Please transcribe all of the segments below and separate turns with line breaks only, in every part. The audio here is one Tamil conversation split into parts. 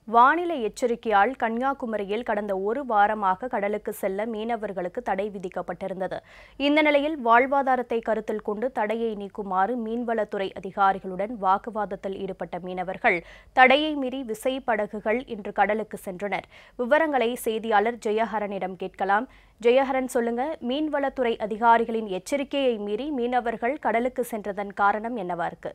வானிலை எச்சரிக்கையால் கன்னியாகுமரியில் கடந்த ஒரு வாரமாக கடலுக்கு செல்ல மீனவர்களுக்கு தடை விதிக்கப்பட்டிருந்தது இந்த நிலையில் வாழ்வாதாரத்தை கருத்தில் கொண்டு தடையை நீக்குமாறு மீன்வளத்துறை அதிகாரிகளுடன் வாக்குவாதத்தில் ஈடுபட்ட மீனவர்கள் தடையை மீறி விசைப்படகுகள் இன்று கடலுக்கு சென்றனர் விவரங்களை செய்தியாளர் ஜெயஹரனிடம் கேட்கலாம் ஜெயஹரன் சொல்லுங்க மீன்வளத்துறை அதிகாரிகளின் எச்சரிக்கையை மீறி மீனவர்கள் கடலுக்கு சென்றதன் காரணம் என்னவா இருக்கு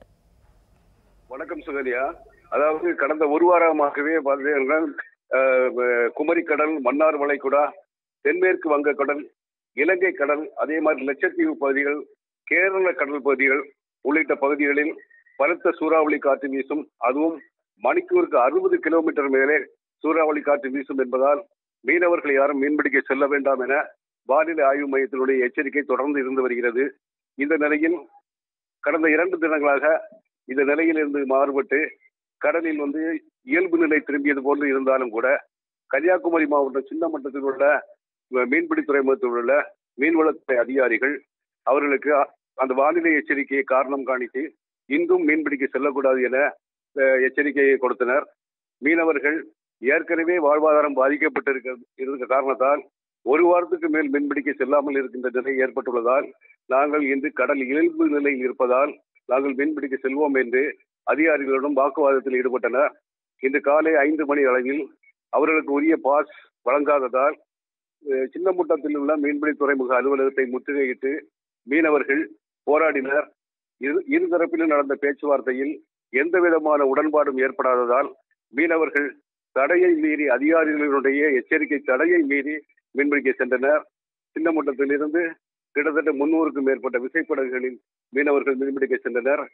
வணக்கம் சுகன்யா அதாவது கடந்த ஒரு வாரமாகவே பார்த்தீங்கன்னா அஹ், அஹ், குமரி கடல் மன்னார் வளைகுடா தென்மேற்கு வங்கக்கடல் இலங்கை கடல் அதே மாதிரி லட்சத்தீவு பகுதிகள் கேரள கடல் பகுதிகள் உள்ளிட்ட பகுதிகளில் பலத்த சூறாவளி காற்று வீசும் அதுவும் மணிக்கூருக்கு அறுபது கிலோமீட்டர் மேலே சூறாவளி காற்று வீசும் என்பதால் மீனவர்கள் யாரும் மீன்பிடிக்க செல்ல வேண்டாம் என வானிலை ஆய்வு மையத்தினுடைய எச்சரிக்கை தொடர்ந்து இருந்து வருகிறது இந்த நிலையில் கடந்த இரண்டு தினங்களாக இந்த நிலையிலிருந்து மாறுபட்டு கடலில் வந்து இயல்பு நிலை திரும்பியது போன்று இருந்தாலும் கூட கன்னியாகுமரி மாவட்டம் சின்ன மட்டத்தில் உள்ள அஹ், மீன்பிடி துறைமுகத்தில் உள்ள மீன்வளத்துறை அதிகாரிகள் அவர்களுக்கு அ- அந்த வானிலை எச்சரிக்கையை காரணம் காணித்து இன்றும் மீன்பிடிக்க செல்லக்கூடாது என அஹ், எச்சரிக்கையை கொடுத்தனர் மீனவர்கள் ஏற்கனவே வாழ்வாதாரம் பாதிக்கப்பட்டிருக்க இருந்த காரணத்தால் ஒரு வாரத்துக்கு மேல் மீன்பிடிக்க செல்லாமல் இருக்கின்ற நிலை ஏற்பட்டுள்ளதால் நாங்கள் இன்று கடல் இயல்பு நிலையில் இருப்பதால் நாங்கள் மீன்பிடிக்க செல்வோம் என்று அதிகாரிகளிடம் வாக்குவாதத்தில் ஈடுபட்டனர் இன்று காலை ஐந்து மணி அளவில் அவர்களுக்கு உரிய பாஸ் வழங்காததால் அஹ், சின்னமுட்டத்தில் உள்ள மீன்பிடி துறைமுக அலுவலகத்தை முற்றுகையிட்டு மீனவர்கள் போராடினர் இரு இருதரப்பிலும் நடந்த பேச்சுவார்த்தையில் எந்த விதமான உடன்பாடும் ஏற்படாததால் மீனவர்கள் தடையை மீறி அதிகாரிகளுடைய எச்சரிக்கை தடையை மீறி மீன்பிடிக்க சென்றனர் சின்னமுட்டத்திலிருந்து கிட்டத்தட்ட முன்னூறுக்கும் மேற்பட்ட விசைப்படகுகளில் மீனவர்கள் மீன்பிடிக்க சென்றனர்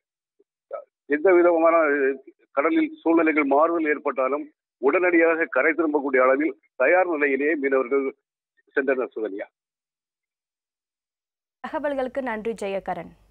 எந்த விதமான அஹ், கடலில் சூழ்நிலைகள் மாறுதல் ஏற்பட்டாலும் உடனடியாக கரை திரும்பக்கூடிய அளவில் தயார் நிலையிலேயே மீனவர்கள் சென்றனர் சுகன்யா
தகவல்களுக்கு நன்றி ஜெயகரன்